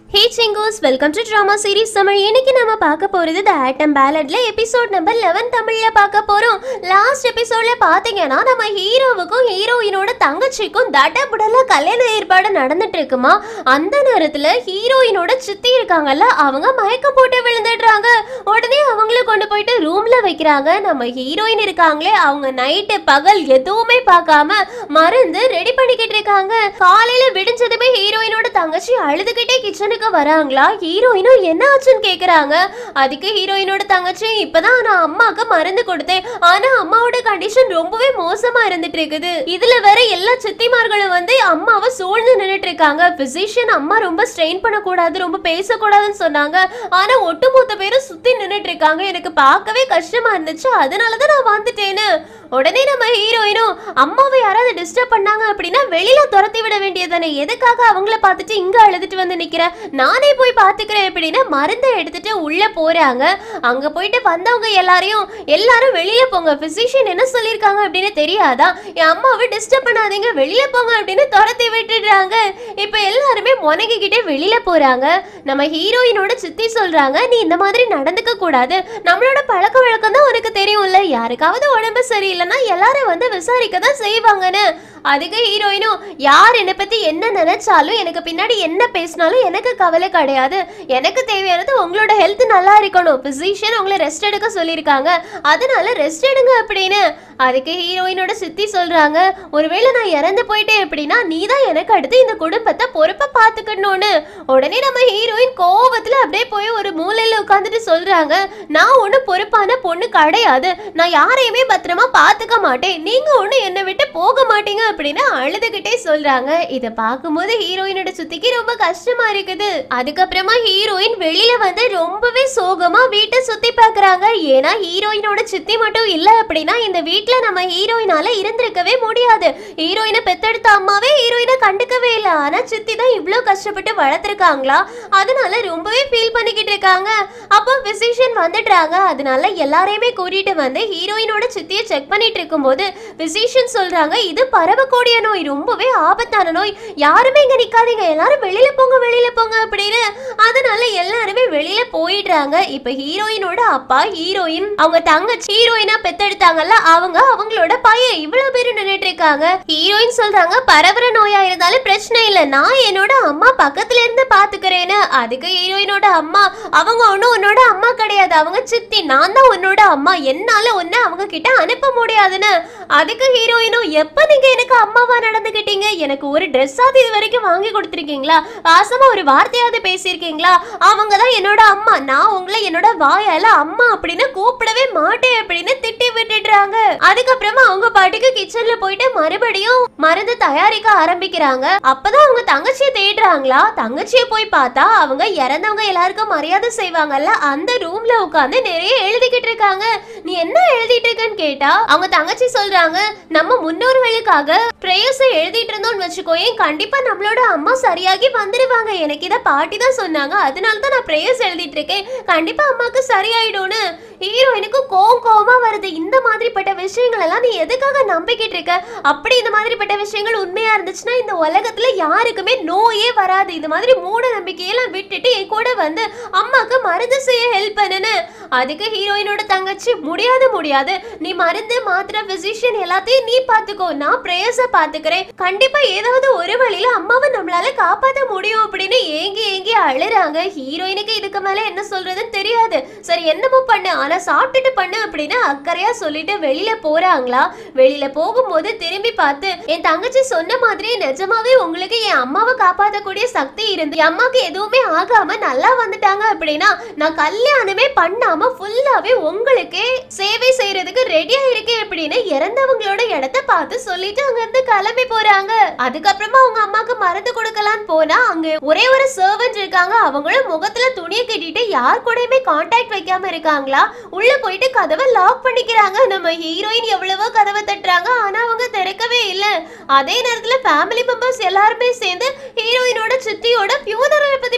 ஹே சிங்கோஸ் welcome to drama series Tamil இன்னைக்கு நம்ம பார்க்க போறது த ஆட்டம் பேலட்ல எபிசோட் நம்பர் லெவன் தமிழ்ல பார்க்க போறோம் லாஸ்ட் எபிசோட்ல பாத்தீங்கன்னா நம்ம ஹீரோவுக்கும் ஹீரோயினோட தங்கச்சிக்கும் தடபுடல கல்யாண ஏற்பாடு நடந்துட்டு இருக்குமா அந்த நேரத்துல ஹீரோயினோட சித்தி இருக்காங்கல்ல அவங்க மயக்கம் போட்டு விழுந்துடுறாங்க உடனே அவங்கள கொண்டு போயிட்டு ரூம்ல வைக்கிறாங்க நம்ம ஹீரோயின் இருக்காங்களே அவங்க நைட்டு பகல் எதுவுமே பார்க்காம மருந்து ரெடி பண்ணிக்கிட்டு இருக்காங்க காலையில விடிஞ்சதுமே ஹீரோயினோட தங்கச்சி அழுதுகிட்டே கிச்சனுக்கு வராங்களா ஹீரோயினும் என்ன ஆச்சுன்னு கேக்குறாங்க அதுக்கு ஹீரோயினோட தங்கச்சி இப்பதான் நான் அம்மாக்கு மருந்து கொடுத்தேன் ஆனா அம்மாவோட கண்டிஷன் ரொம்பவே மோசமா இருந்துட்டு இருக்குது இதுல வேற எல்லா சித்திமார்களும் வந்து அம்மாவை சூழ்ந்து நின்னுட்டு இருக்காங்க பிசிஷியன் அம்மா ரொம்ப ஸ்ட்ரெயின் பண்ணக்கூடாது ரொம்ப பேசக்கூடாதுன்னு சொன்னாங்க ஆனா ஒட்டுமொத்த பேரும் சுத்தி நின்னுட்டு இருக்காங்க எனக்கு பார்க்கவே கஷ்டமா இருந்துச்சு அதனாலதான் நான் வந்துட்டேன்னு உடனே நம்ம ஹீரோயினும் அம்மாவை யாராவது டிஸ்டர்ப் பண்ணாங்க அப்படின்னா வெளியில துரத்தி விட வேண்டியதானே எதுக்காக அவங்கள பார்த்துட்டு இங்க அழுதுட்டு வந்து நிக்கிற நானே போய் பாத்துக்கிறேன் அப்படின்னு மருந்தை எடுத்துட்டு உள்ள போறாங்க அங்க போயிட்டு வந்தவங்க எல்லாரையும் எல்லாரும் வெளியில போங்க பிசிஷியன் என்ன சொல்லியிருக்காங்க அப்படின்னு தெரியாதா என் அம்மாவை டிஸ்டர்ப் பண்ணாதீங்க வெளியில போங்க அப்படின்னு துரத்தி விட்டுடுறாங்க இப்ப எல்லாருமே முனகிக்கிட்டே வெளியில போறாங்க நம்ம ஹீரோயினோட சித்தி சொல்றாங்க நீ இந்த மாதிரி நடந்துக்க கூடாது நம்மளோட பழக்க வழக்கம் தான் உனக்கு தெரியும்ல யாருக்காவது உடம்பு சரியில்லைன்னா எல்லாரும் வந்து விசாரிக்க தான் செய்வாங்கன்னு அதுக்கு ஹீரோயினும் யார் என்னை பத்தி என்ன நினைச்சாலும் எனக்கு பின்னாடி என்ன பேசினாலும் எனக்கு கவலை கிடையாது எனக்கு தேவையானது உங்களோட ஹெல்த் நல்லா இருக்கணும் பிசிஷியன் உங்களை ரெஸ்ட் எடுக்க சொல்லியிருக்காங்க அதனால ரெஸ்ட் எடுங்க அப்படின்னு அதுக்கு ஹீரோயினோட சித்தி சொல்றாங்க ஒருவேளை நான் இறந்து போயிட்டேன் அப்படின்னா நீ தான் எனக்கு அடுத்து இந்த குடும்பத்தை பொறுப்பா பாத்துக்கணும்னு உடனே நம்ம ஹீரோயின் கோவத்துல அப்படியே போய் ஒரு மூலையில உட்காந்துட்டு சொல்றாங்க நான் ஒன்றும் பொறுப்பான பொண்ணு கிடையாது நான் யாரையுமே பத்திரமா பாத்துக்க மாட்டேன் நீங்க ஒண்ணு என்னை விட்டு போக மாட்டீங்க அப்படின்னு அழுதுகிட்டே சொல்றாங்க இத பார்க்கும்போது ஹீரோயினோட சுத்திக்கு ரொம்ப கஷ்டமா இருக்குது அதுக்கப்புறமா ஹீரோயின் வெளியில வந்து ரொம்பவே சோகமா வீட்டை சுத்தி பார்க்கறாங்க ஏன்னா ஹீரோயினோட சித்தி மட்டும் இல்ல அப்படின்னா இந்த வீட்ல நம்ம ஹீரோயினால இருந்திருக்கவே முடியாது ஹீரோயினை பெத்தெடுத்த அம்மாவே ஹீரோயினை கண்டுக்கவே இல்லை ஆனா சித்தி தான் இவ்ளோ கஷ்டப்பட்டு வளர்த்துருக்காங்களா அதனால ரொம்பவே ஃபீல் பண்ணிக்கிட்டு இருக்காங்க அப்போ பிசிஷியன் வந்துடுறாங்க அதனால எல்லாரையுமே கூட்டிட்டு வந்து ஹீரோயினோட சித்தியை செக் பண்ணிட்டு இருக்கும்போது பிசிஷியன் சொல்றாங்க இது பரவக்கூடிய நோய் ரொம்பவே ஆபத்தான நோய் யாருமே இங்க நிக்காதீங்க எல்லாரும் வெளியில போங்க வெளியில போங்க அப்படின்னு அதனால எல்லாருமே வெளியில போயிடுறாங்க இப்ப ஹீரோயினோட அப்பா ஹீரோயின் அவங்க தங்கச்சி ஹீரோயினா பெத்தெடுத்தாங்கல்ல அவங்க அவங்களோட பையன் இவ்வளவு பேர் நின்னுட்டு இருக்காங்க ஹீரோயின் சொல்றாங்க பரவற நோயா இருந்தாலும் பிரச்சனை இல்ல நான் என்னோட அம்மா பக்கத்துல இருந்து பாத்துக்கிறேன்னு அதுக்கு ஹீரோயினோட அம்மா அவங்க ஒண்ணும் உன்னோட அம்மா கிடையாது அவங்க சித்தி நான் தான் உன்னோட அம்மா என்னால உன்னை அவங்க கிட்ட அனுப்ப முடியாதுன்னு அதுக்கு ஹீரோயினும் எப்ப நீங்க எனக்கு அம்மாவா நடந்துக்கிட்டீங்க எனக்கு ஒரு ட்ரெஸ்ஸாவது இது வரைக்கும் வாங்கி கொடுத்துருக்கீங்களா பாசமா ஒரு வார்த்தையாவது பேசியிருக்கீங்களா அவங்க தான் என்னோட அம்மா நான் உங்களை என்னோட வாயால அம்மா அப்படின்னு கூப்பிடவே மாட்டேன் அப்படின்னு திட்டி விட்டுடுறாங்க அதுக்கப்புறமா அவங்க பாட்டுக்கு கிச்சன்ல போயிட்டு மறுபடியும் மருந்து தயாரிக்க ஆரம்பிக்கிறாங்க அப்பதான் அவங்க தங்கச்சியை தேடுறாங்களா தங்கச்சியை போய் பார்த்தா அவங்க இறந்தவங்க எல்லாருக்கும் மரியாதை செய்வாங்கல்ல அந்த ரூம்ல உட்காந்து நிறைய எழுதிக்கிட்டு இருக்காங்க நீ என்ன எழுதிட்டு இருக்கன்னு கேட்டா அவங்க தங்கச்சி சொல்றாங்க நம்ம முன்னோர்களுக்காக பிரேயர்ஸை எழுதிட்டு இருந்தோம்னு வச்சுக்கோயேன் கண்டிப்பா நம்மளோட அம்மா சரியாகி வந்துருவாங்க எனக்கு இதை பாட்டி தான் சொன்னாங்க அதனால தான் நான் பிரேயர்ஸ் எழுதிட்டு இருக்கேன் கண்டிப்பா அம்மாக்கு சரியாயிடும்னு ஹீரோயினுக்கு கோவம் கோவமா வருது இந்த மாதிரிப்பட்ட விஷயங்கள் எல்லாம் நீ எதுக்காக நம்பிக்கிட்டு இருக்க அப்படி இந்த மாதிரிப்பட்ட விஷயங்கள் உண்மையா இருந்துச்சுன்னா இந்த உலகத்துல யாருக்குமே நோயே வராது இந்த மாதிரி மூட நம்பிக்கையெல்லாம் விட்டுட்டு என் கூட வந்து அம்மாக்கு மருந்து செய்ய ஹெல்ப் பண்ணுன்னு அதுக்கு ஹீரோயினோட தங்கச்சி முடியாது முடியாது நீ மருந்து மாத்திரை பிசிஷியன் எல்லாத்தையும் நீ பாத்துக்கோ நான் பிரேயர்ஸ பாத்துக்கிறேன் கண்டிப்பா ஏதாவது ஒரு வழியில அம்மாவை நம்மளால காப்பாத்த முடியும் அப்படின்னு ஏங்கி ஏங்கி அழுறாங்க ஹீரோயினுக்கு இதுக்கு மேல என்ன சொல்றதுன்னு தெரியாது சரி என்னமோ பண்ணு ஆனா சாப்பிட்டுட்டு பண்ணு அப்படின்னு அக்கறையா சொல்லிட்டு வெளியில போறாங்களா வெளியில போகும்போது திரும்பி பார்த்து என் தங்கச்சி சொன்ன மாதிரி நிஜமாவே உங்களுக்கு என் அம்மாவை காப்பாத்தக்கூடிய சக்தி இருந்து என் அம்மாக்கு எதுவுமே ஆகாம நல்லா வந்துட்டாங்க அப்படின்னா நான் கல்யாணமே பண்ணாம ஃபுல்லாவே உங்களுக்கே சேவை செய்யறதுக்கு ரெடியா இருக்கேன் அப்படின்னு இறந்தவங்களோட இடத்த பார்த்து சொல்லிட்டு அங்க இருந்து கிளம்பி போறாங்க அதுக்கப்புறமா அவங்க அம்மாக்கு மருந்து கொடுக்கலான்னு போனா அங்க ஒரே ஒரு சர்வன்ட் இருக்காங்க அவங்களும் முகத்துல துணியை கட்டிட்டு யார் கூடயுமே கான்டாக்ட் வைக்காம இருக்காங்களா உள்ள போயிட்டு கதவை லாக் பண்ணிக்கிறாங்க நம்ம ஹீரோயின் எவ்வளவோ கதவை தட்டுறாங்க ஆனா அவங்க திறக்கவே இல்ல அதே நேரத்துல ஃபேமிலி மெம்பர்ஸ் எல்லாருமே சேர்ந்து ஹீரோயினோட சித்தியோட ஃபியூனரல் பத்தி பேச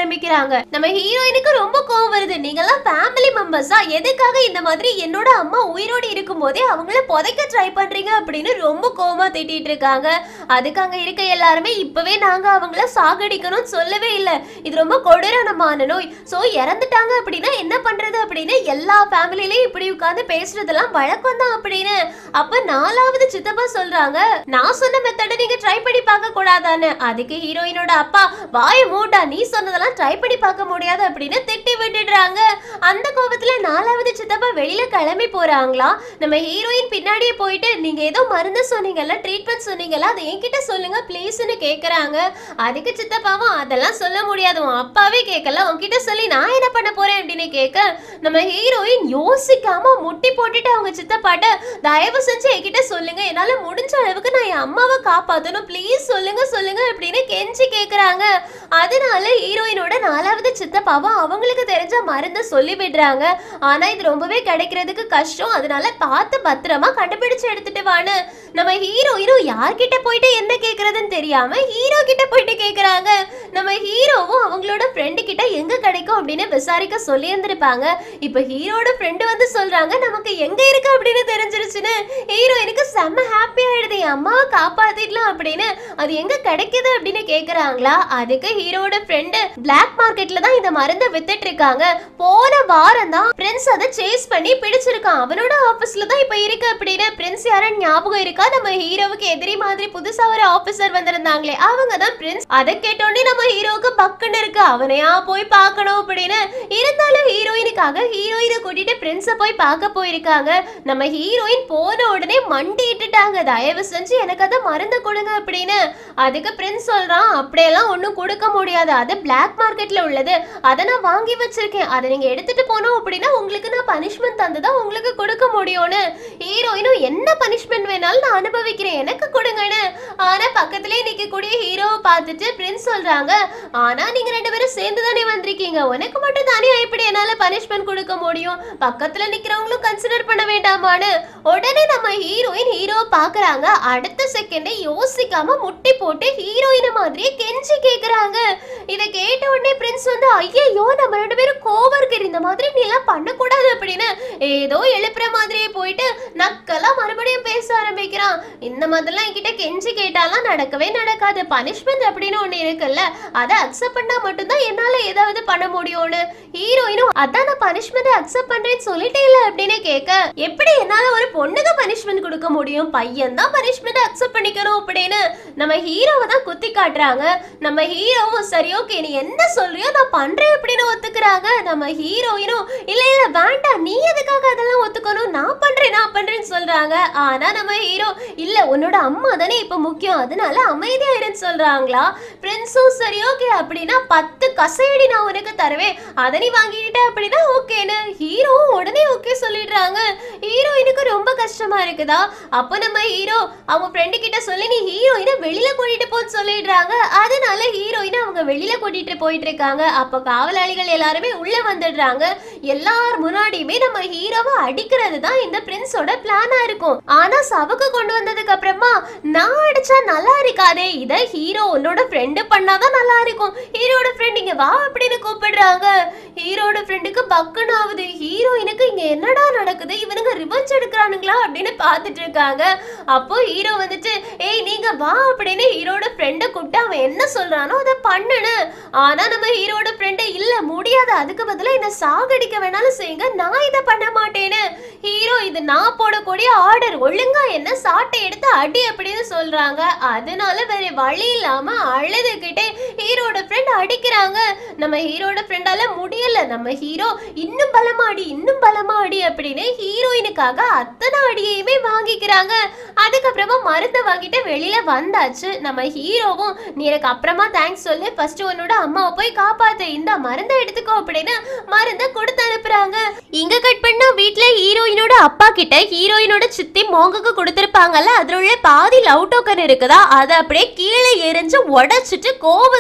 ஆரம்பிக்கிறாங்க நம்ம ஹீரோயினுக்கு ரொம்ப கோவம் வருது நீங்கெல்லாம் ஃபேமிலி மெம்பர்ஸா எதுக்காக இந்த மாதிரி என்னோட அம்மா உயிரோடு இருக்கும்போதே அவங்கள புதைக்க ட்ரை பண்றீங்க அப்படின்னு ரொம்ப கோவமா திட்டிட்டு இருக்காங்க அதுக்கு அங்க இருக்க எல்லாருமே இப்பவே நாங்க அவங்கள சாகடிக்கணும்னு சொல்லவே இல்லை இது ரொம்ப கொடூரமான நோய் சோ இறந்துட்டாங்க அப்படின்னா என்ன பண்றது அப்படின்னு எல்லா ஃபேமிலிலயும் இப்படி உட்கார்ந்து பேசுறதெல்லாம் வழக்கம் தான் அப்படின்னு அப்ப நாலாவது சித்தப்பா சொல்றாங்க நான் சொன்ன மெத்தட நீங்க ட்ரை பண்ணி பார்க்க கூடாதான்னு அதுக்கு ஹீரோயினோட அப்பா வாய மூடா நீ சொன்னதெல்லாம் ட்ரை பண்ணி பார்க்க முடியாது அப்படின்னு திட்டி விட்டுடுறாங்க அந்த கோபத்துல நாலாவது சித்தப்பா வெளியில கிளம்பி போறாங்களா நம்ம ஹீரோயின் பின்னாடியே போயிட்டு நீங்க ஏதோ மருந்து சொன்னீங்கல்ல ட்ரீட்மெண்ட் சொன்னீங்கல்ல அதை என்கிட்ட சொல்லுங்க ப்ளீஸ்னு கேக்குறாங்க அதுக்கு சித்தப்பாவும் அதெல்லாம் சொல்ல முடியாது உன் அப்பாவே கேட்கல உன்கிட்ட சொல்லி நான் என்ன பண்ண போறேன் அப்படின்னு கேட்க நம்ம ஹீரோயின் யோசிக்காம முட்டி போட்டுட்டு அவங்க சித்தப்பாட்ட தயவு செஞ்சு என்கிட்ட சொல்லுங்க என்னால முடிஞ்ச அளவுக்கு நான் என் அம்மாவை காப்பாத்தணும் ப்ளீஸ் சொல்லுங்க சொல்லுங்க அப்படின்னு கெஞ்சி கேக்குறாங்க அதனால ஹீரோயினோட நாலாவது சித்தப்பாவும் அவங்களுக்கு தெரிஞ்ச மருந்தை சொல்லி விடுறாங்க ஆனா இது ரொம்பவே கிடைக்கிறதுக்கு கஷ்டம் அதனால பார்த்து பத்திரமா கண்டுபிடிச்சு எடுத்துட்டு வான்னு நம்ம ஹீரோயினும் யார்கிட்ட போயிட்டு என்ன கேக்குறதுன்னு தெரியாம ஹீரோ கிட்ட போயிட்டு கேக்குறாங்க நம்ம ஹீரோவும் அவங்களோட ஃப்ரெண்டு கிட்ட எங்க கிடைக்கும் அப்படின்னு விசாரிக்க சொல்லி இருந்திருப்பாங்க இப்ப ஹீரோட ஃப்ரெண்டு வந்து சொல்றாங்க நமக்கு எங்க இருக்கு அப்படின்னு தெரிஞ்சிருச்சுன்னு ஹீரோயினுக்கு செம்ம ஹாப்பி ஆயிடுது என் அம்மாவை காப்பாத்திடலாம் அப்படின்னு அது எங்க கிடைக்குது அப்படின்னு கேக்குறாங்களா அதுக்கு ஹீரோட ஃப்ரெண்டு பிளாக் மார்க்கெட்ல தான் இந்த மருந்தை வித்துட்டு இருக்காங்க போன வாரம் தான் பிரின்ஸ் அதை சேஸ் பண்ணி பிடிச்சிருக்கான் அவனோட ஆபீஸ்ல தான் இப்ப இருக்கு அப்படின்னு பிரின்ஸ் யாருன்னு ஞாபகம் இருக்கா நம்ம ஹீரோவுக்கு எதிரி மாதிரி புதுசா ஒரு ஆபீசர் வந்திருந்தாங்களே அவங்க தான் பிரின்ஸ் அதை கேட்டோடனே நம்ம ஹீரோவுக்கு பக்குன்னு இருக்கு அவனையா போய் பார்க்கணும் அப்படின்னு இருந்தாலும் ஹீரோயினுக்காக ஹீரோயினை கூட்டிட்டு பிரின்ஸை போய் பார்க்க போயிருக்காங்க நம்ம ஹீரோயின் போன உடனே மண்டிட்டுட்டாங்க தயவு செஞ்சு எனக்கு அதை மருந்து கொடுங்க அப்படின்னு அதுக்கு பிரின்ஸ் சொல்றான் அப்படியெல்லாம் ஒன்றும் கொடுக்க முடியாது அது பிளாக் மார்க்கெட்ல உள்ளது அதை நான் வாங்கி வச்சிருக்கேன் அதை நீங்க எடுத்துட்டு போனோம் அப்படின்னா உங்களுக்கு நான் பனிஷ்மெண்ட் தந்து தான் உங்களுக்கு கொடுக்க முடியும்னு ஹீரோயினும் என்ன பனிஷ்மெண்ட் வேணாலும் நான் அனுபவிக்கிறேன் எனக்கு கொடுங்கன்னு ஆனா பக்கத்துலயே நிக்கக்கூடிய ஹீரோவை பார்த்துட்டு பிரின்ஸ் சொல்றாங்க ஆனா நீங்க ரெண்டு பேரும் சேர்ந்து தானே வந்திருக்கீங்க உனக்கு மட்டும் தானே எப்படி என்னால பனிஷ்மெண்ட் கொடுக்க முடியும் பக்கத்துல நிக்கிறவங்களும் கன்சிடர் பண்ண வேண்டாமான்னு உடனே நம்ம ஹீரோயின் ஹீரோவை பாக்குறாங்க அடுத்த செகண்டே யோசிக்காம முட்டி போட்டு ஹீரோயினை மாதிரியே கெஞ்சி கேக்குறாங்க இதை கேட்ட உடனே பிரின்ஸ் வந்து ஐயோ நம்ம ரெண்டு பேரும் கோவர்க்கர் இந்த மாதிரி நீ எல்லாம் பண்ணக்கூடாது அப்படின்னு ஏதோ எழுப்புற மாதிரியே போயிட்டு நக்கலா மறுபடியும் பேச ஆரம்பிக்கிறான் இந்த மாதிரிலாம் என்கிட்ட கெஞ்சி கேட்டாலாம் நடக்கவே நடக்காது பனிஷ்மெண்ட் அப்படின்னு ஒண்ணு இருக்குல்ல அதை அக்செப்ட் பண்ணா மட்டும்தான் என்னால ஏதாவது பண்ண முடியும்னு ஹீரோயினும் அதான் நான் பனிஷ்மெண்ட் அக்செப்ட் பண்றேன்னு சொல்லிட்டே இல்ல அப்படின்னு கேட்க எப்படி என்னால ஒரு பொண்ணுக்கு பனிஷ்மெண்ட் கொடுக்க முடியும் பையன் தான் பனிஷ்மெண்ட் அக்செப்ட் பண்ணிக்கணும் அப்படின்னு நம்ம ஹீரோவை தான் குத்தி காட்டுறாங்க நம்ம ஹீரோவும் சரி ஓகே நீ என்ன சொல்றியோ நான் பண்றேன் அப்படின்னு ஒத்துக்கிறாங்க நம்ம ஹீரோயினும் இல்ல இல்ல வேண்டாம் நீ எதுக்காக அதெல்லாம் ஒத்துக்கணும் நான் பண்றேன் நான் பண்றேன்னு சொல்றாங்க ஆனா நம்ம ஹீரோ இல்ல உன்னோட அம்மா தானே இப்ப முக்கியம் அதனால அமைதியா இருன்னு சொல்றாங்களா பிரின்ஸும் சரி ஓகே அப்படின்னா பத்து கசையடி நான் உனக்கு தருவேன் அதை நீ வாங்கிக்கிட்ட அப்படின்னா ஓகேன்னு ஹீரோவும் உடனே ஓகே சொல்லிடுறாங்க ஹீரோயினுக்கு ரொம்ப கஷ்டமா இருக்குதா அப்போ நம்ம ஹீரோ அவங்க ஃப்ரெண்டு கிட்ட சொல்லி நீ ஹீரோயினை வெளியில கூட்டிட்டு போன்னு சொல்லிடுறாங்க அதனால ஹீரோயினை அவங்க வெளியில கூட்டிட்டு போயிட்டு இருக்காங்க அப்போ காவலாளிகள் எல்லாருமே உள்ள வந்துடுறாங்க எல்லார் முன்னாடியுமே நம்ம ஹீரோவை அடிக்கிறது தான் இந்த பிரின்ஸோட பிளானா இருக்கும் ஆனா சவுக்கு கொண்டு வந்ததுக்கு அப்புறமா நான் அடிச்சா நல்லா இருக்காதே இத ஹீரோ உன்னோட ஃப்ரெண்டு பண்ணாதான் நல்லா இருக்கும் ஹீரோட ஃப்ரெண்ட் இங்க வா அப்படின்னு கூப்பிடுறாங்க ஹீரோட ஃப்ரெண்டுக்கு பக்குன்னு ஆகுது ஹீரோயினுக்கு இங்க என்னடா நடக்குது இவனுங்க ரிவெஞ்ச் எடுக்கிறானுங்களா அப்படின்னு பார்த்துட்டு இருக்காங்க அப்போ ஹீரோ வந்துட்டு ஏய் நீங்க வா அப்படின்னு ஹீரோட ஃப்ரெண்டை கூப்பிட்டு அவன் என்ன சொல்றானோ அதை பண்ணனு ஆனா நம்ம ஹீரோட ஃப்ரெண்டு இல்ல முடியாது அதுக்கு பதிலா என்ன சாகடிக்க வேணாலும் செய்யுங்க நான் இதை பண்ண மாட்டேன்னு ஹீரோ இது நான் போடக்கூடிய ஆர்டர் ஒழுங்கா என்ன சாட்டை எடுத்து அடி அப்படின்னு சொல்றாங்க அதனால வேற வழி இல்லாம அழுதுகிட்டே ஹீரோட ஃப்ரெண்ட் அடிக்கிறாங்க நம்ம ஹீரோட ஃப்ரெண்டால முடியல நம்ம ஹீரோ இன்னும் பலமாடி இன்னும் பலமாடி அப்படின்னு ஹீரோயினுக்காக அத்தனை அடியையுமே வாங்கிக்கிறாங்க அதுக்கப்புறமா மருந்தை வாங்கிட்டு வெளியில வந்தாச்சு நம்ம ஹீரோவும் நீ எனக்கு அப்புறமா தேங்க்ஸ் சொல்லு ஃபர்ஸ்ட் உன்னோட அம்மாவை போய் காப்பாத்து இந்த மருந்தை எடுத்துக்கோ அப்படின்னு மருந்தை கொடுத்து அனுப்புறாங்க இங்க கட் பண்ணா வீட்ல ஹீரோயினோட அப்பா கிட்ட ஹீரோயினோட சித்தி மோங்குக்கு கொடுத்திருப்பாங்கல்ல அதுல உள்ள பாதி லவ் டோக்கன் இருக்குதா அதை அப்படியே கீழே எரிஞ்சு உடைச்சிட்டு கோபத்துல நிக்கிறாங்க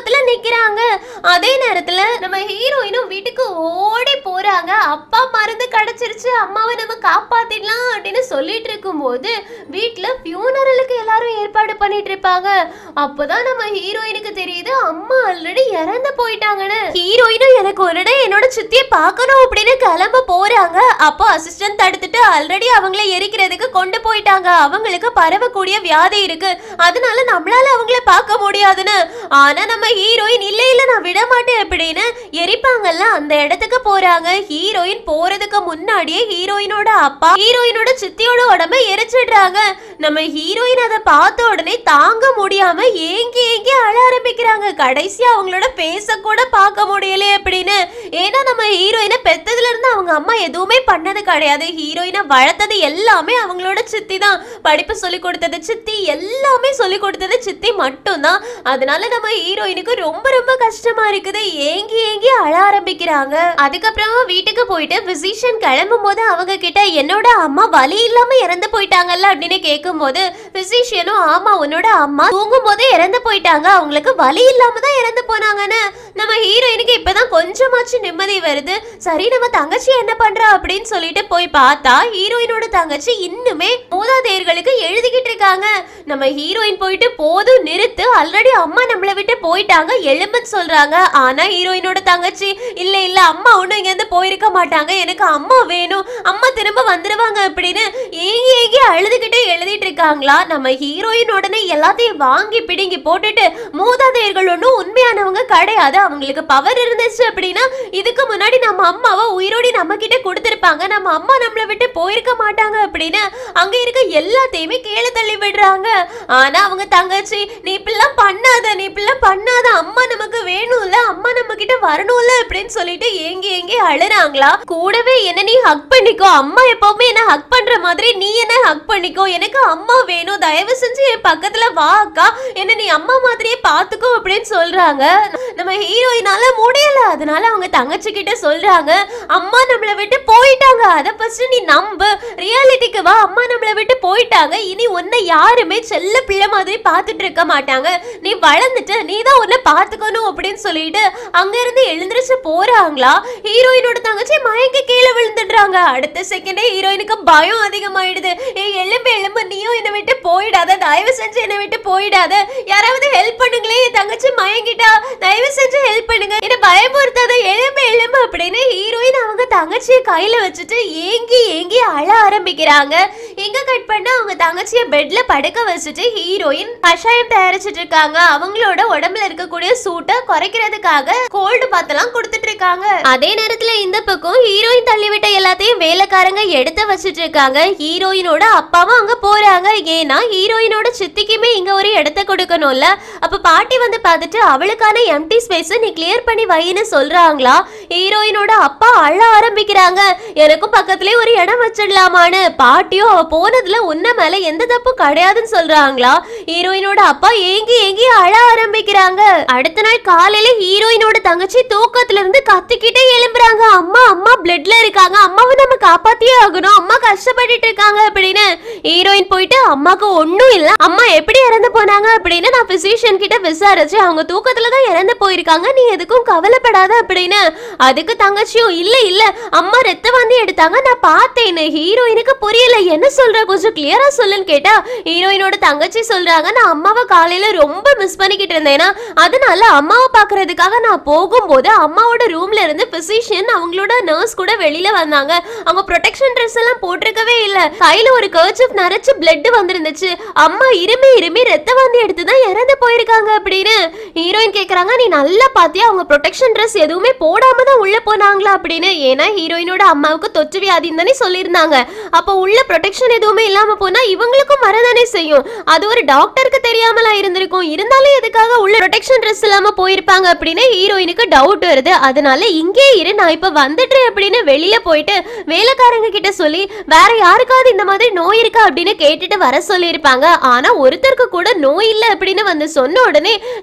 ஆரம்பிக்கிறாங்க அதே நேரத்துல நம்ம ஹீரோயினும் வீட்டுக்கு ஓடி போறாங்க அப்பா மருந்து கிடைச்சிருச்சு அம்மாவை நம்ம காப்பாத்திடலாம் அப்படின்னு சொல்லிட்டு இருக்கும்போது வீட்ல ஃபியூனரலுக்கு எல்லாரும் ஏற்பாடு பண்ணிட்டு இருப்பாங்க அப்பதான் நம்ம ஹீரோயினுக்கு தெரியுது அம்மா ஆல்ரெடி இறந்து போயிட்டாங்கன்னு ஹீரோயினும் எனக்கு ஒரு இடம் என்னோட சுத்திய பார்க்கணும் அப்படின்னு கிளம்ப போறாங்க அப்போ அசிஸ்டன்ட் தடுத்துட்டு ஆல்ரெடி அவங்கள எரிக்கிறதுக்கு கொண்டு போயிட்டாங்க அவங்களுக்கு பரவக்கூடிய வியாதி இருக்கு அதனால நம்மளால அவங்கள பார்க்க முடியாதுன்னு ஆனா நம்ம ஹீரோயின் இல்ல இல்ல நான் விட மாட்டேன் அப்படின்னு எரிப்பாங்கல்ல அந்த இடத்துக்கு போறாங்க ஹீரோயின் போறதுக்கு முன்னாடியே ஹீரோயினோட அப்பா ஹீரோயினோட சித்தியோட உடம்ப எரிச்சிடுறாங்க நம்ம ஹீரோயின் அதை பார்த்த உடனே தாங்க முடியாம ஏங்கி ஏங்கி அழ ஆரம்பிக்கிறாங்க கடைசியா அவங்களோட பேச கூட பார்க்க முடியல அப்படின்னு ஏன்னா நம்ம ஹீரோயினை பெத்ததுல இருந்து அவங்க அம்மா எதுவுமே பண்ணது கிடையாது ஹீரோயினை வளர்த்தது எல்லாமே அவங்களோட சித்தி தான் படிப்பு சொல்லி கொடுத்தது சித்தி எல்லாமே சொல்லி கொடுத்தது சித்தி மட்டும்தான் அதனால நம்ம ஹீரோயினுக்கு ரொம்ப ரொம்ப கஷ்டமா இருக்குது ஏங்கி ஏங்கி அழ ஆரம்பிக்கிறாங்க அதுக்கப்புறமா வீட்டுக்கு போயிட்டு பிசிஷியன் கிளம்பும் போது அவங்க கிட்ட என்னோட அம்மா வலி இல்லாம இறந்து போயிட்டாங்கல்ல அப்படின்னு கேட்கும்போது பிசிஷியனும் ஆமா உன்னோட அம்மா தூங்கும் போதே இறந்து போயிட்டாங்க அவங்களுக்கு வலி இல்லாம தான் இறந்து போனாங்கன்னு நம்ம ஹீரோயினுக்கு இப்பதான் கொஞ்சமாச்சு நிம்மதி வருது சரி நம்ம தங்கச்சி என்ன பண்றா அப்படின்னு சொல்லிட்டு போய் பார்த்தா ஹீரோயினோட தங்கச்சி இன்னுமே மூதாதையர்களுக்கு எழுதிக்கிட்டு இருக்காங்க நம்ம ஹீரோயின் போயிட்டு போதும் நிறுத்து ஆல்ரெடி அம்மா நம்மளை விட்டு போயிட்டாங்க எலும்புன்னு சொல்றாங்க ஆனா ஹீரோயினோட தங்கச்சி இல்ல இல்ல அம்மா ஒண்ணும் இங்க இருந்து போயிருக்க மாட்டாங்க எனக்கு அம்மா வேணும் அம்மா திரும்ப வந்துருவாங்க அப்படின்னு ஏங்கி ஏங்கி அழுதுகிட்டே எழுதிட்டு இருக்காங்களா நம்ம ஹீரோயின் உடனே எல்லாத்தையும் வாங்கி பிடுங்கி போட்டுட்டு மூதாதையர்கள் ஒன்றும் உண்மையானவங்க கிடையாது அவங்களுக்கு பவர் இருந்துச்சு அப்படின்னா இதுக்கு முன்னாடி நம்ம அம்மாவை உயிரோடி நம்ம கிட்ட கொடுத்துருப்பாங்க நம்ம அம்மா நம்மளை விட்டு போயிருக்க மாட்டாங்க அப்படின்னு அங்க இருக்க எல்லாத்தையுமே கீழே தள்ளி விடுறாங்க ஆனா அவங்க தங்கச்சி நீ இப்படிலாம் பண்ணாத நீ இப்படிலாம் பண்ணாத அம்மா நமக்கு வேணும்ல அம்மா நம்ம கிட்ட வரணும்ல அப்படின்னு சொல்லிட்டு ஏங்கி ஏங்கி அழுறாங்களா கூடவே என்ன நீ ஹக் பண்ணிக்கோ அம்மா எப்பவுமே என்ன ஹக் பண்ற மாதிரி நீ என்ன ஹக் பண்ணிக்கோ எனக்கு அம்மா வேணும் தயவு செஞ்சு என் பக்கத்துல வா அக்கா என்ன நீ அம்மா மாதிரியே பாத்துக்கோ அப்படின்னு சொல்றாங்க நம்ம ஹீரோயினால முடியல அதனால அவங்க தங்கச்சி கிட்ட சொல்றாங்க அம்மா நம்மளை விட்டு போயிட்டாங்க அதை ஃபர்ஸ்ட் நீ நம்பு ரியாலிட்டிக்கு வா அம்மா நம்மளை விட்டு போயிட்டாங்க இனி உன்னை யாருமே செல்ல பிள்ளை மாதிரி பார்த்துட்டு இருக்க மாட்டாங்க நீ வளர்ந்துட்ட நீ தான் உன்னை பார்த்துக்கணும் அப்படின்னு சொல்லிட்டு அங்க இருந்து எழுந்திருச்சு போறாங்களா ஹீரோயினோட தங்கச்சி மயங்கி கீழே விழுந்துடுறாங்க அடுத்த செகண்டே ஹீரோயினுக்கு பயம் அதிகமாயிடுது ஏய் எலும்பு எலும்பு நீயும் என்னை விட்டு போயிடாத தயவு செஞ்சு என்னை விட்டு போயிடாத யாராவது ஹெல்ப் பண்ணுங்களே என் தங்கச்சி மயங்கிட்டா தயவு செஞ்சு ஹெல்ப் பண்ணுங்க என்ன பயமுறுத்தாத எலும்பு எலும்பு அப்படின்னு ஹீரோயின் அவங்க தங்கச்சியை கையில வச்சுட்டு ஏங்கி ஏங்கி அழ ஆரம்பிக்கிறாங்க எங்க கட் பண்ண அவங்க தங்கச்சியை பெட்ல படுக்க வச்சுட்டு ஹீரோயின் கஷாயம் தயாரிச்சிட்டு இருக்காங்க அவங்களோட உடம்புல இருக்கக்கூடிய சூட்டை குறைக்கிறதுக்காக கோல்டு பாத்தெல்லாம் கொடுத்துட்டு இருக்காங்க அதே நேரத்துல இந்த பக்கம் ஹீரோயின் தள்ளிவிட்ட எல்லாத்தையும் வேலைக்காரங்க எடுத்து வச்சிட்டு இருக்காங்க ஹீரோயினோட அப்பாவும் அங்க போறாங்க ஏன்னா ஹீரோயினோட சித்திக்குமே இங்க ஒரு இடத்த கொடுக்கணும்ல அப்ப பாட்டி வந்து பார்த்துட்டு அவளுக்கான எம்டி ஸ்பேஸ் நீ கிளியர் பண்ணி வைன்னு சொல்றாங்களா ஹீரோயினோட அப்பா அழ ஆரம்பிக்கிறாங்க எனக்கும் பக்கத்துலயே ஒரு இடம் வச்சிடலாமான்னு பாட்டியும் அவ போனதுல உன்ன மேல எந்த தப்பும் கிடையாதுன்னு சொல்றாங்களா ஹீரோயினோட அப்பா ஏங்கி ஏங்கி அழ ஆரம்பிக்கிறாங்க அடுத்த நாள் காலையில ஹீரோயினோட தங்கச்சி தூக்கத்துல இருந்து கத்திக்கிட்டே எழும்புறாங்க அம்மா அம்மா பிளட்ல இருக்காங்க அம்மாவை நம்ம காப்பாத்தியே ஆகணும் அம்மா கஷ்டப்பட்டுட்டு இருக்காங்க அப்படின்னு ஹீரோயின் போயிட்டு அம்மாக்கு ஒண்ணும் இல்ல அம்மா எப்படி இறந்து போனாங்க அப்படின்னு நான் பிசிஷியன் கிட்ட விசாரிச்சு அவங்க தூக்கத்துல தான் இறந்து போயிருக்காங்க நீ எதுக்கும் கவலைப்படாத அப்படின்னு அதுக்கு தங்கச்சியும் இல்ல இல்ல அம்மா ரத்த வாந்தி எடுத்தாங்க நான் பார்த்தேன் ஹீரோயினுக்கு புரியல என்ன சொல்ற கொஞ்சம் கிளியரா சொல்லுன்னு கேட்டா ஹீரோயினோட தங்கச்சி சொல்றாங்க நான் அம்மாவை காலையில ரொம்ப மிஸ் பண்ணிக்கிட்டு இருந்தேனா அதனால அம்மாவை பாக்குறதுக்காக நான் போகும்போது அம்மாவோட ரூம்ல இருந்து பிசிஷியன் அவங்களோட நர்ஸ் கூட வெளியில வந்தாங்க அவங்க ப்ரொடெக்ஷன் ட்ரெஸ் எல்லாம் போட்டிருக்கவே இல்ல கையில ஒரு கர்ச்சிப் நிறைச்சு பிளட் வந்திருந்துச்சு அம்மா இருமி இருமி ரத்த வாந்தி எடுத்து தான் இறந்து போயிருக்காங்க அப்படின்னு ஹீரோயின் கேக்குறாங்க நீ நல்லா பாத்தியா அவங்க ப்ரொடெக்ஷன் ட்ரெஸ் எதுவுமே போடாம தான் உள்ள போனாங்களா அப்படின்னு ஏன்னா ஹீரோயினோட அம்மாவுக்கு தொற்று வியாதின்னு தானே சொல்லியிருந்தாங்க அப்போ உள்ள ப்ரொடெக்ஷன் எதுவுமே இல்லாம போனா இவங்களுக்கும் வரதானே செய்யும் அது ஒரு டாக்டருக்கு தெரியாமலா இருந்திருக்கும் இருந்தாலும் எதுக்காக உள்ள ப்ரொடெக்ஷன் ட்ரெஸ் இல்லாம போயிருப்பாங்க அப்படின்னு ஹீரோயினுக்கு டவுட் வருது அதனால இங்கே இரு நான் இப்ப வந்துடுறேன் அப்படின்னு வெளியில போயிட்டு வேலைக்காரங்க கிட்ட சொல்லி வேற யாருக்காவது இந்த மாதிரி நோய் இருக்கா அப்படின்னு கேட்டுட்டு வர சொல்லியிருப்பாங்க ஆனா ஒருத்தருக்கு கூட நோய் இல்லை அப்படின்னு வந்து சொன்ன உடனே நம்ம ஹீரோ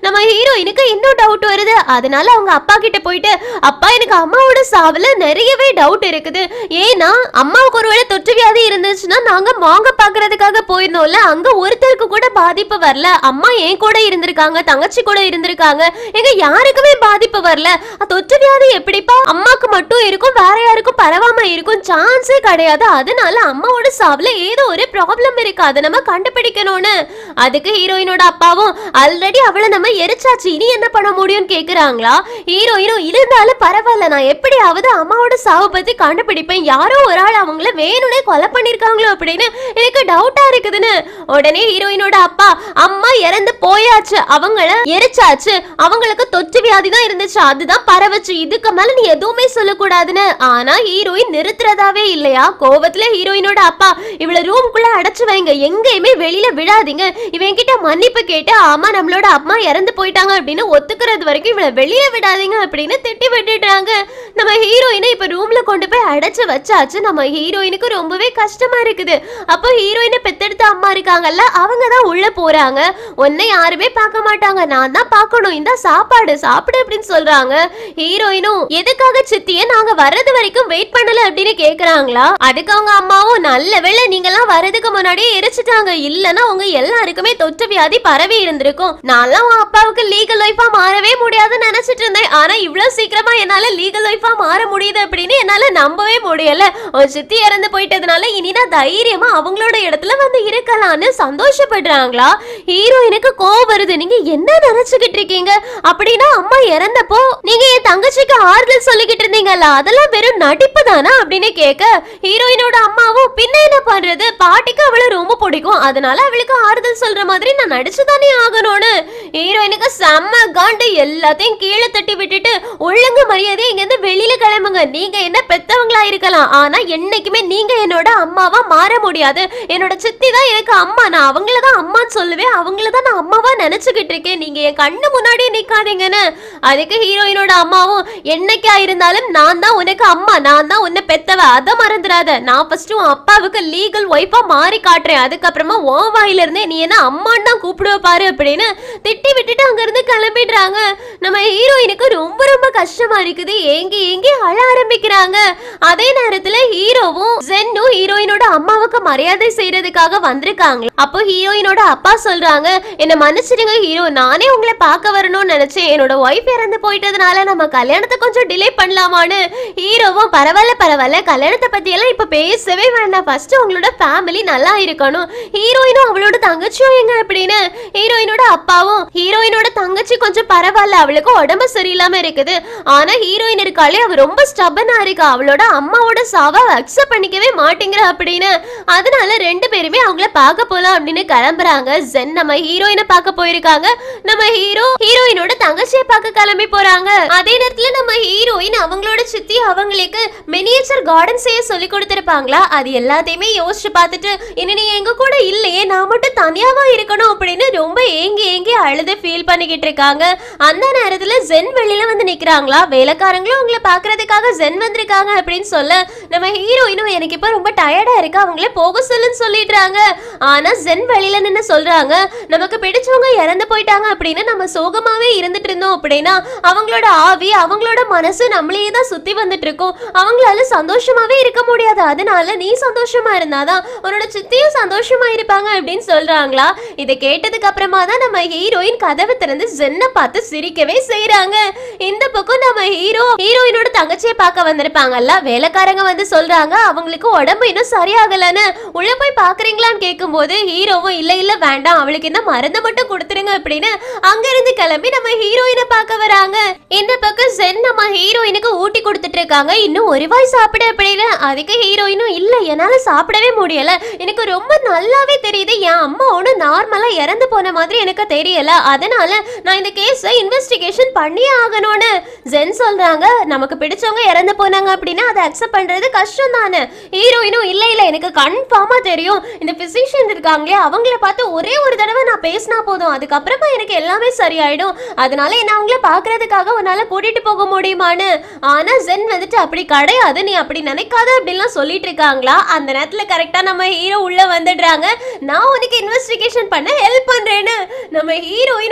ஹீரோயினுக்கு இன்னும் டவுட் வருது அதனால அவங்க அப்பா கிட்ட போயிட்டு அப்பா எனக்கு அம்மாவோட சாவுல நிறையவே டவுட் இருக்குது ஏன்னா அம்மாவுக்கு ஒருவேளை தொற்று வியாதி இருந்துச்சுன்னா நாங்க மாங்க பாக்குறதுக்காக போயிருந்தோம்ல அங்க ஒருத்தருக்கு கூட பாதிப்பு வரல அம்மா என் கூட இருந்திருக்காங்க தங்கச்சி கூட இருந்திருக்காங்க எங்க யாருக்குமே பாதிப்பு வரல அ, தொற்று வியாதி எப்படிப்பா அம்மாக்கு மட்டும் இருக்கும் வேற யாருக்கும் பரவாம இருக்கும் சான்ஸே கிடையாது அதனால அம்மாவோட சாவுல ஏதோ ஒரு ப்ராப்ளம் இருக்கு அதை நம்ம கண்டுபிடிக்கணும்னு அதுக்கு ஹீரோயினோட அப்பாவும் ஆல்ரெடி அவளை நம்ம எரிச்சாச்சு இனி என்ன பண்ண முடியும்னு கேக்குறாங்களா ஹீரோயினும் இருந்தாலும் பரவாயில்ல நான் எப்படியாவது அம்மாவோட சாவை பத்தி கண்டுபிடிப்பேன் யாரோ ஒரு ஆள் அவங்கள வேணும்னே கொலை பண்ணிருக்காங்களோ அப்படின்னு எனக்கு டவுட்டா இருக்குதுன்னு உடனே ஹீரோயினோட அப்பா அம்மா இறந்து போயாச்சு அவங்கள எரிச்சாச்சு அவங்களுக்கு தொற்று வியாதி தான் இருந்துச்சு அதுதான் பரவச்சு இதுக்கு மேல நீ எதுவுமே சொல்லக்கூடாதுன்னு ஆனா ஹீரோயின் நிறுத்துறதாவே இல்லையா கோவத்துல ஹீரோயினோட அப்பா இவள ரூம்குள்ள அடைச்சு வைங்க எங்கேயுமே வெளியில விடாதீங்க இவன் கிட்ட மன்னிப்பு கேட்டு ஆமா நம்மளோட அம்மா இறந்து போயிட்டாங்க அப்படின்னு ஒத்துக்கிறது வரைக்கும் இவள வெளியே விடாதீங்க அப்படின்னு திட்டி விட்டுட்டாங்க நம்ம ஹீரோயினை இப்ப ரூம்ல கொண்டு போய் அடைச்சு வச்சாச்சு நம்ம ஹீரோயினுக்கு ரொம்பவே கஷ்டமா இருக்குது அப்போ ஹீரோயினை பெத்தெடுத்த அம்மா இருக்காங்கல்ல அவங்க தான் உள்ள போறாங்க உன்னை யாருமே பார்க்க மாட்டாங்க நான் தான் பார்க்கணும் இந்த சாப்பாடு சாப்பிடு அப்படின்னு சொல்றாங்க ஹீரோயினும் எதுக்காக சித்திய நாங்க வர்றது வரைக்கும் வெயிட் பண்ணல அப்படின்னு கேக்குறாங்களா அதுக்கு அவங்க அம்மாவும் நல்ல வேளை நீங்க எல்லாம் வர்றதுக்கு முன்னாடியே எரிச்சிட்டாங்க இல்லனா உங்க எல்லாருக்குமே தொற்று வியாதி பரவி இருந்திருக்கும் நான்லாம் உன் அப்பாவுக்கு லீகல் ஒய்ஃபா மாறவே முடியாதுன்னு நினைச்சிட்டு இருந்தேன் ஆனா இவ்வளவு சீக்கிரமா என்னால லீகல் ஒய்ஃபா மாற முடியுது அப்படின்னு என்னால நம்பவே முடியல ஒரு சித்தி இறந்து போயிட்டதுனால இனி நான் தைரியமா அவங்களோட இடத்துல வந்து இருக்கலாம்னு சந்தோஷப்படுறாங்களா ஹீரோயினுக்கு கோவம் வருது நீங்க என்ன நினைச்சுக்கிட்டு இருக்கீங்க அப்படின்னா அம்மா இறந்தப்போ நீங்க என் தங்கச்சிக்கு ஆறுதல் சொல்லிக்கிட்டு இருந்தீங்கல்ல அதெல்லாம் வெறும் நடிப்பு தானா அப்படின்னு கேட்க ஹீரோயினோட அம்மாவும் பின்ன என்ன பண்றது பாட்டிக்கு அவளை ரொம்ப பிடிக்கும் அதனால அவளுக்கு ஆறுதல் சொல்ற மாதிரி நான் நடிச்சு தானே ஆகணும்னு ஹீரோயினுக்கு செம்ம காண்டு எல்லாத்தையும் கீழே தட்டி விட்டுட்டு ஒழுங்கு மரியாதை இங்க இருந்து வெளியில கிளம்புங்க நீங்க என்ன பெத்தவங்களா இருக்கலாம் ஆனா என்னைக்குமே நீங்க என்னோட அம்மாவா மாற முடியாது என்னோட சித்தி தான் எனக்கு அம்மா நான் அவங்கள தான் அம்மான்னு சொல்லுவேன் அவங்கள தான் நான் அம்மாவா நினைச்சுக்கிட்டு இருக்கேன் நீங்க என் கண்ணு முன்னாடியே நிக்காதீங்கன்னு அதுக்கு ஹீரோயினோட அம்மாவும் என்னைக்கா இருந்தாலும் நான் தான் உனக்கு அம்மா நான் தான் உன்னை பெத்தவ அதை மறந்துடாத நான் ஃபர்ஸ்ட் உன் அப்பாவுக்கு லீகல் ஒய்ஃபா மாறி காட்டுறேன் அதுக்கப்புறமா உன் வாயில இருந்தே நீ என்ன அம்மான்னு தான் கூப்பிடுவ பாரு அப்படின்னு திட்டி விட்டுட்டு அங்க இருந்து கிளம்பிடுறாங்க நம்ம ஹீரோயினுக்கு ரொம்ப ரொம்ப கஷ்டமா இருக்குது ஏங்கி ஏங்கி அழ ஆரம்பிக்கிறாங்க அதே நேரத்துல ஹீரோவும் ஜென்னும் ஹீரோயினோட அம்மாவுக்கு மரியாதை செய்யறதுக்காக வந்திருக்காங்க அப்போ ஹீரோயினோட அப்பா சொல்றாங்க என்ன மன்னிச்சிடுங்க ஹீரோ நானே உங்களை பார்க்க வரணும்னு நினைச்சேன் என்னோட ஒய்ஃப் இறந்து போயிட்டதுனால நம்ம கல்யாணத்தை கொஞ்சம் டிலே பண்ணலாமான்னு ஹீரோவும் பரவாயில்ல பரவாயில்ல கல்யாணத்தை பத்தி எல்லாம் இப்ப பேசவே வேண்டாம் ஃபர்ஸ்ட் உங்களோட ஃபேமிலி நல்லா இருக்கணும் ஹீரோயினும் அவளோட தங்கச்சியும் எங்க அப்படின்னு ஹீரோயினோட அப்பாவும் ஹீரோயினோட தங்கச்சி கொஞ்சம் பரவாயில்ல அவளுக்கு உடம்பு சரியில்லாம இருக்குது ஆனா ஹீரோயின் இருக்காளே அவ ரொம்ப ஸ்டபனா இருக்கா அவளோட அம்மாவோட சாவை அக்செப்ட் பண்ணிக்கவே மாட்டேங்கிற அப்படின்னு அதனால ரெண்டு பேருமே அவங்கள பார்க்க போலாம் அப்படின்னு கிளம்புறாங்க ஜென் நம்ம ஹீரோயினை பார்க்க போயிருக்காங்க நம்ம ஹீரோ ஹீரோயினோட தங்கச்சியை பார்க்க கிளம்பி போறாங்க அதே நேரத்துல நம்ம ஹீரோயின் அவங்களோட சித்தி அவங்களுக்கு மினியேச்சர் கார்டன் செய்ய சொல்லி கொடுத்திருப்பாங்களா அது எல்லாத்தையுமே யோசிச்சு பார்த்துட்டு இனி நீ எங்க கூட இல்லையே நான் மட்டும் தனியாவா இருக்கணும் அப்படின்னு ரொம்ப ஏங்கி ஏங்கி அழுது ஃபீல் பண்ணிக்கிட்டு இருக்காங்க அந்த நேரத்துல ஜென் வெளியில வந்து நிக்கிறாங்களா வேலைக்காரங்களும் அவங்கள பாக்குறதுக்காக ஜென் வந்திருக்காங்க அப்படின்னு சொல்ல நம்ம ஹீரோயினும் எனக்கு இப்ப ரொம்ப டயர்டா இருக்கு அவங்கள போக சொல்லுன்னு சொல்லிடுறாங்க ஆனா ஜென் வெளியில நின்னு சொல்றாங்க நமக்கு பிடிச்சவங்க இறந்து போயிட்டாங்க அப்படின்னு நம்ம சோகமாவே இருந்துட்டு இருந்தோம் அப்படின்னா அவங்களோட ஆவி அவங்களோட மனசு நம்மளையே தான் சுத்தி வந்துட்டு இருக்கும் அவங்களால சந்தோஷமாவே இருக்க முடியாது அதனால நீ சந்தோஷமா இருந்தாதான் உன்னோட சித்தியும் சந்தோஷமா இருப்பாங்க அப்படின்னு சொல்றாங்களா இதை கேட்டதுக்கு அப்புறமா தான் நம்ம ஹீரோயின் கதவை திறந்து ஜென்னை பார்த்து சிரிக்கவே செய்றாங்க இந்த பக்கம் நம்ம ஹீரோ ஹீரோயினோட தங்கச்சியை பார்க்க வந்திருப்பாங்கல்ல வேலைக்காரங்க வந்து சொல்றாங்க அவங்களுக்கு உடம்பு இன்னும் சரியாகலன்னு உள்ள போய் பாக்குறீங்களான்னு கேட்கும்போது ஹீரோவும் இல்ல இல்ல வேண்டாம் அவளுக்கு இந்த மருந்தை மட்டும் கொடுத்துருங்க அப்படின்னு அங்க இருந்து கிளம்பி நம்ம ஹீரோயினை பார்க்க வராங்க இந்த பக்கம் ஜென் நம்ம ஹீரோயினுக்கு ஊட்டி கொடுத்துட்டு இருக்காங்க இன்னும் ஒரு வாய் சாப்பிட அப்படின்னு அதுக்கு ஹீரோயினும் இல்ல என்னால சாப்பிடவே முடியல எனக்கு ரொம்ப நல்லாவே தெரியுது என் அம்மா ஒண்ணு நார்மலா இறந்து போன மாதிரி எனக்கு தெரியல அதனால நான் இந்த கேஸை இன்வெஸ்டிகேஷன் பண்ணியே ஆகணும்னு ஜென் சொல்றாங்க நமக்கு பிடிச்சவங்க இறந்து போனாங்க அப்படின்னா அதை அக்செப்ட் பண்றது கஷ்டம் தானே ஹீரோயினும் இல்ல இல்ல எனக்கு கன்ஃபார்மா தெரியும் இந்த பிசிஷியன் இருக்காங்களே அவங்கள பார்த்து ஒரே ஒரு தடவை நான் பேசினா போதும் அதுக்கப்புறமா எனக்கு எல்லாமே சரியாயிடும் அதனால என்ன அவங்கள பாக்குறதுக்காக உன்னால கூட்டிட்டு போக முடியுமான்னு ஆனா ஜென் வந்துட்டு அப்படி கிடையாது நீ அப்படி நினைக்காத அப்படின்லாம் சொல்லிட்டு இருக்காங்களா அந்த நேரத்துல கரெக்டா நம்ம ஹீரோ உள்ள வந்துடுறாங்க நான் உனக்கு இன்வெஸ்டிகேஷன் பண்ண ஹெல்ப் பண்றேன்னு நம்ம ஹீரோயினும் ஹீரோ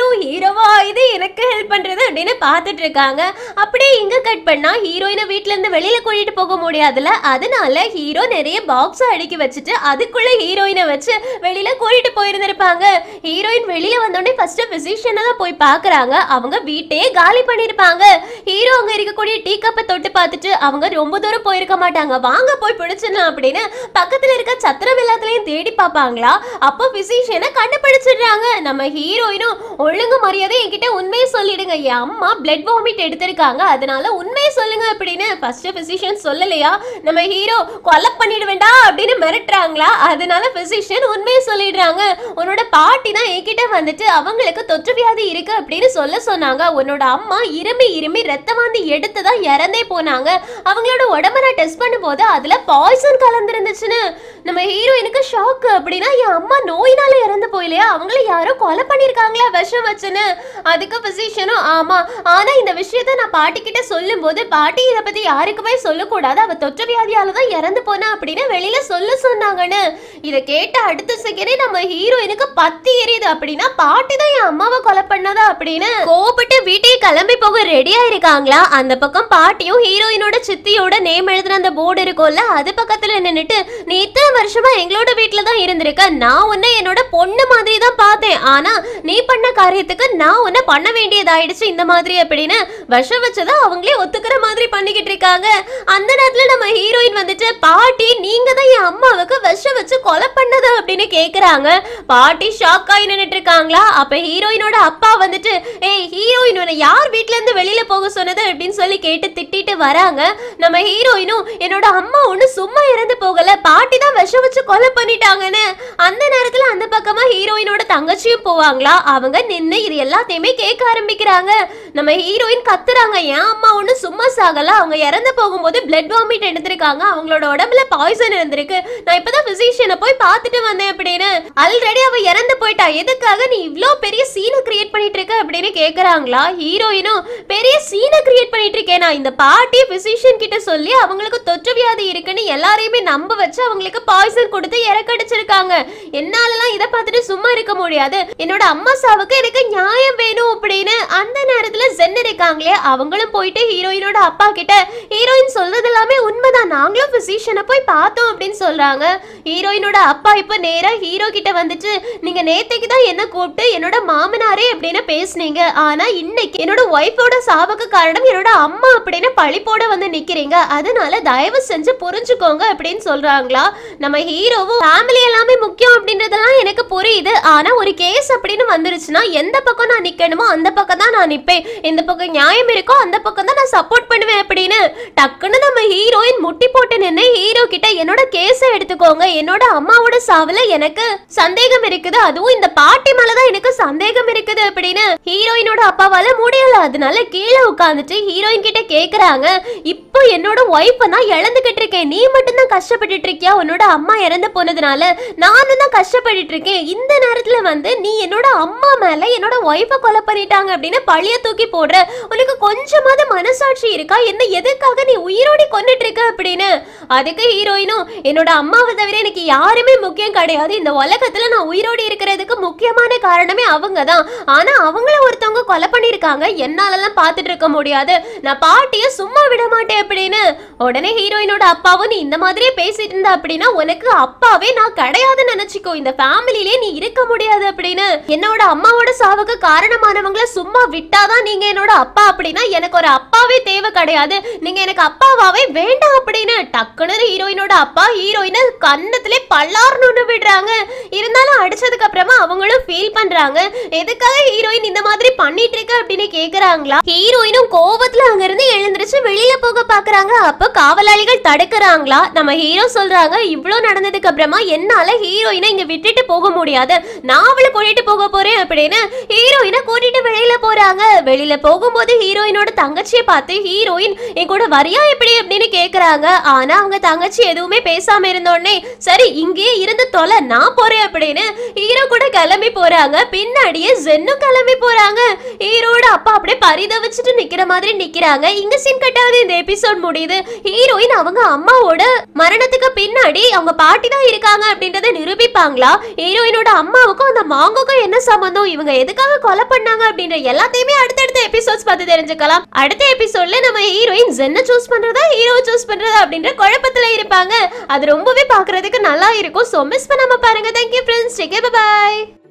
ஹீரோவா இது எனக்கு ஹெல்ப் பண்றது அப்படின்னு பார்த்துட்டு இருக்காங்க அப்படியே இங்க கட் பண்ணா ஹீரோயினை வீட்ல இருந்து வெளியில கூட்டிட்டு போக முடியாதுல அதனால ஹீரோ நிறைய பாக்ஸ் அடுக்கி வச்சுட்டு அதுக்குள்ள ஹீரோயினை வச்சு வெளியில கூட்டிட்டு போயிருந்திருப்பாங்க ஹீரோயின் வெளியில வந்தோடனே ஃபர்ஸ்ட் பிசிஷியனை தான் போய் பாக்குறாங்க அவங்க வீட்டையே காலி பண்ணிருப்பாங்க ஹீரோ அங்க இருக்கக்கூடிய டீ கப்பை தொட்டு பார்த்துட்டு அவங்க ரொம்ப தூரம் போயிருக்க மாட்டாங்க வாங்க போய் பிடிச்சிடலாம் அப்படின்னு பக்கத்துல இருக்க சத்திரம் எல்லாத்துலயும் தேடி பார்ப்பாங்களா அப்போ பிசிஷியனை கண்டுபிடிச்சிடுறாங்க நம்ம ஹீரோயினும் ஒழுங்கு மரியாதை என்கிட்ட உண்மையை சொல்லிடுங்க என் அம்மா பிளட் வாமிட் எடுத்திருக்காங்க அதனால உண்மையை சொல்லுங்க அப்படின்னு ஃபர்ஸ்ட் பிசிஷியன் சொல்லலையா நம்ம ஹீரோ கொலை பண்ணிடுவேண்டா அப்படின்னு மிரட்டுறாங்களா அதனால பிசிஷியன் உண்மையை சொல்லிடுறாங்க உன்னோட பாட்டி தான் என்கிட்ட வந்துட்டு அவங்களுக்கு தொற்று வியாதி இருக்கு அப்படின்னு சொல்ல சொன்னாங்க உன்னோட அம்மா இருமி இருமி ரத்த வாந்தி எடுத்து தான் இறந்தே போனாங்க அவங்களோட உடம்ப நான் டெஸ்ட் பண்ணும்போது அதுல பாய்சன் கலந்துருந்துச்சுன்னு நம்ம ஹீரோயினுக்கு ஷாக் அப்படின்னா என் அம்மா நோயினால இறந்து போயிலையா அவங்கள யாரோ கொலை பண்ணிருக்காங்களா விஷம் வச்சுன்னு அதுக்கு பிசிஷியனும் ஆமா ஆனா இந்த விஷயத்த நான் பாட்டி கிட்ட சொல்லும் போது பாட்டி இதை பத்தி யாருக்குமே சொல்லக்கூடாது அவ தொற்று வியாதியால தான் இறந்து போனா அப்படின்னு வெளியில சொல்ல சொன்னாங்கன்னு இதை கேட்ட அடுத்த செகண்டே நம்ம ஹீரோயினுக்கு பத்தி எரியுது அப்படின்னா பாட்டி தான் என் அம்மாவை கொலை பண்ணதா அப்படின்னு கோபப்பட்டு வீட்டுக்கு கிளம்பி போக ரெடியா இருக்காங்களா அந்த பக்கம் பாட்டியும் ஹீரோயினோட சித்தியோட நேம் எழுதுன அந்த போர்டு இருக்கும்ல அது பக்கத்துல நின்னுட்டு நீ இத்தனை வருஷமா எங்களோட வீட்ல தான் இருந்திருக்க நான் உன்னை என்னோட பொண்ணு மாதிரி தான் பார்த்தேன் ஆனா நீ பண்ண காரியத்துக்கு நான் உன்னை பண்ண வேண்டியதாயிடுச்சு இந்த மாதிரி அப்படின்னு விஷம் வச்சதை அவங்களே ஒத்துக்கிற மாதிரி பண்ணிக்கிட்டு இருக்காங்க அந்த நேரத்துல நம்ம ஹீரோயின் வந்துட்டு பாட்டி நீங்க தான் என் அம்மாவுக்கு விஷம் வச்சு கொலை பண்ணது அப்படின்னு கேக்குறாங்க பாட்டி ஷாக் ஆகி நின்னுட்டு இருக்காங்களா அப்ப ஹீரோயினோட அப்பா வந்துட்டு ஏய் ஹீரோயின் உன்னை யார் வீட்ல இருந்து வெளியில போக சொன்னது அப்படின்னு சொல்லி கேட்டு திட்டிட்டு வராங்க நம்ம ஹீரோயினும் என்னோட அம்மா ஒண்ணு சும்மா இறந்து போகல பாட்டி தான் விஷம் வச்சு கொலை பண்ணிட்டாங்கன்னு அந்த நேரத்துல அந்த பக்கமா ஹீரோயினோட தங்கச்சியும் போவாங்களா அவங்க நின்னு இது எல்லாத்தையுமே கேட்க ஆரம்பிக்கிறாங்க நம்ம ஹீரோயின் கத்துறாங்க என் அம்மா ஒண்ணு சும்மா சாகல அவங்க இறந்து போகும்போது பிளட் வாமிட் எடுத்திருக்காங்க அவங்களோட உடம்புல பாய்சன் இருந்திருக்கு நான் இப்பதான் பிசிஷியனை போய் பார்த்துட்டு வந்தேன் அப்படின்னு ஆல்ரெடி அவ இறந்து போயிட்டா எதுக்காக நீ இவ்ளோ பெரிய சீனை கிரியேட் பண்ணிட்டு இருக்க அப்படின்னு கேக்குறாங்களா ஹீரோயினும் பெரிய சீனை கிரியேட் பண்ணிட்டு இருக்கேன் நான் இந்த பாட்டி பிசிஷியன் கிட்ட சொல்லி அவங்களுக்கு தொற்று வியாதி இருக்குன்னு எல்லாரையுமே நம்ப வச்சு அவங்களுக்கு பாய்சன் கொடுத்து இறக்கடிச்சிருக்காங்க என்னாலலாம் இதை பார்த்துட்டு சும்மா இருக்க முடியாது என்னோட அம்மா சாவுக்கு எனக்கு நியாயம் வேணும் அப்படின்னு அந்த நேரத்துல ஜென் இருக்காங்களே அவங்களும் போயிட்டு ஹீரோயினோட அப்பா கிட்ட ஹீரோயின் சொல்றது எல்லாமே உண்மைதான் நாங்களும் பிசிஷியனை போய் பார்த்தோம் அப்படின்னு சொல்றாங்க ஹீரோயினோட அப்பா இப்ப நேரா ஹீரோ கிட்ட வந்துட்டு நீங்க நேத்தைக்கு தான் என்ன கூப்பிட்டு என்னோட மாமனாரே அப்படின்னு பேசுனீங்க ஆனா இன்னைக்கு என்னோட ஒய்ஃபோட சாவுக்கு காரணம் என்னோட அம்மா அப்படின்னு பழி போட வந்து நிக்கிறீங்க அதனால தயவு செஞ்சு புரிஞ்சுக்கோங்க அப்படின்னு சொல்றாங்களா நம்ம ஹீரோவும் ஃபேமிலி எல்லாமே முக்கியம் அப்படின்றதெல்லாம் எனக்கு புரியுது ஆனா ஒரு கேஸ் அப்படின்னு வந்துருச்சுன்னா எந்த பக்கம் நான் நிக்கணுமோ அந்த பக்கம் தான் நான் நிப்பேன் எந்த பக்கம் நியாயம் இருக்கோ அந்த பக்கம் தான் நான் சப்போர்ட் பண்ணுவேன் அப்படின்னு டக்குன்னு நம்ம ஹீரோயின் முட்டி போட்டு நின்று ஹீரோ கிட்ட என்னோட கேஸை எடுத்துக்கோங்க என்னோட அம்மாவோட சாவுல எனக்கு சந்தேகம் இருக்குது அதுவும் இந்த பாட்டி மேலதான் எனக்கு சந்தேகம் இருக்குது அப்படின்னு ஹீரோயினோட அப்பாவால முடியல அதனால கீழே உட்காந்துட்டு ஹீரோயின் கிட்ட கேக்குறாங்க இப்போ என்னோட ஒய்ஃபை நான் இழந்துகிட்டு இருக்கேன் நீ மட்டும் தான் கஷ்டப்பட்டுட்டு இருக்கியா உன்னோட அம்மா இறந்து போனதுனால நானும் தான் கஷ்டப்பட்டுட்டு இருக்கேன் இந்த நேரத்துல வந்து நீ என்னோட அம்மா மேல என்னோட ஒய்ஃபை கொலை பண்ணிட்டாங்க அப்படின்னு பழிய தூக்கி போடுற உனக்கு கொஞ்சமாவது மனசாட்சி இருக்கா என்ன எதுக்காக நீ உயிரோடி கொண்டுட்டு இருக்க அப்படின்னு அதுக்கு ஹீரோயினும் என்னோட அம்மாவை தவிர எனக்கு யாருமே முக்கியம் கிடையாது இந்த உலகத்துல நான் உயிரோடி இருக்கிறதுக்கு முக்கியமான காரணமே அவங்க தான் ஆனா அவங்கள ஒருத்தவங்க கொலை பண்ணிருக்காங்க என்னாலலாம் பார்த்துட்டு இருக்க முடியாது நான் பாட்டிய சும்மா விட மாட்டேன் அப்படின்னு உடனே ஹீரோயினோட அப்பாவும் நீ இந்த மாதிரியே பேசிட்டு இருந்த அப்படின்னா உனக்கு அப்பாவே நான் கிடையாதுன்னு நினைச்சுக்கோ இந்த ஃபேமிலிலே நீ இருக்க முடியாது அப்படின்னு என்னோட அம்மாவோட சாவுக்கு காரணமானவங்கள சும்மா விட்டாதான் நீங்க என்னோட அப்பா அப்படின்னா எனக்கு ஒரு அப்பாவே தேவை கிடையாது நீங்க எனக்கு அப்பாவாவே வேண்டாம் அப்படின்னு டக்குன்னு ஹீரோயினோட அப்பா ஹீரோயினை கன்னத்திலே பல்லார்னு விடுறாங்க இருந்தாலும் அடிச்சதுக்கு அப்புறமா அவங்களும் ஃபீல் பண்றாங்க எதுக்காக ஹீரோயின் இந்த மாதிரி பண்ணிட்டு இருக்க அப்படின்னு கேக்குறாங்களா ஹீரோயினும் கோவத்துல அங்க இருந்து எழுந்திருச்சு வெளியில போக பாக்குறாங்க அப்ப காவலாளிகள் தடுக்கிறாங்களா நம்ம ஹீரோ சொல்றாங்க இவ்ளோ நடந்ததுக்கு அப்புறமா என்னால ஹீரோயினை இங்க விட்டுட்டு போக முடியாது நான் அவளை கூட்டிட்டு போக போறேன் அப்படின்னு ஹீரோயினை கூட்டிட்டு வெளியில போறாங்க வெளியில போகும்போது ஹீரோயினோட தங்கச்சியை பார்த்து ஹீரோயின் என் கூட வரியா எப்படி அப்படின்னு கேக்குறாங்க ஆனா அவங்க தங்கச்சி எதுவுமே பேசாம இருந்தோடனே சரி இங்கேயே இருந்து தொலை நான் போறேன் அப்படின்னு ஹீரோ கூட கிளம்பி போறாங்க பின்னாடியே ஜென்னும் கிளம்பி போறாங்க ஹீரோட அப்பா அப்படியே பரிதவிச்சுட்டு நிக்கிற மாதிரி நிக்கிறாங்க இங்க சீன் கட்டாவது இந்த எபிசோட் முடியுது ஹீரோயின் அவங்க அம்மாவோட மரணத்துக்கு பின்னாடி அவங்க பாட்டி தான் இருக்காங்க அப்படின்றத நிரூபிப்பாங்களா ஹீரோயினோட அம்மாவுக்கும் அந்த மாங்கோக்கும் என்ன சம்பந்தம் இவங்க எதுக்காக கொலை பண்ணாங்க அப்படின்ற எல்லாத்தையுமே அடுத்தடுத்த எபிசோட்ஸ் பார்த்து தெரிஞ்சுக்கலாம் அடுத்த எபிசோட்ல நம்ம ஹீரோயின் ஜென்ன சூஸ் பண்றதா ஹீரோ சூஸ் பண்றதா அப்படின்ற குழப்பத்துல இருப்பாங்க அது ரொம்பவே பார்க்கிறதுக்கு நல்லா இருக்கும் ஸோ மிஸ் பண்ணாம பாருங்க தேங்க்யூ ஃப்ரெண்ட்ஸ் டேக் பாய்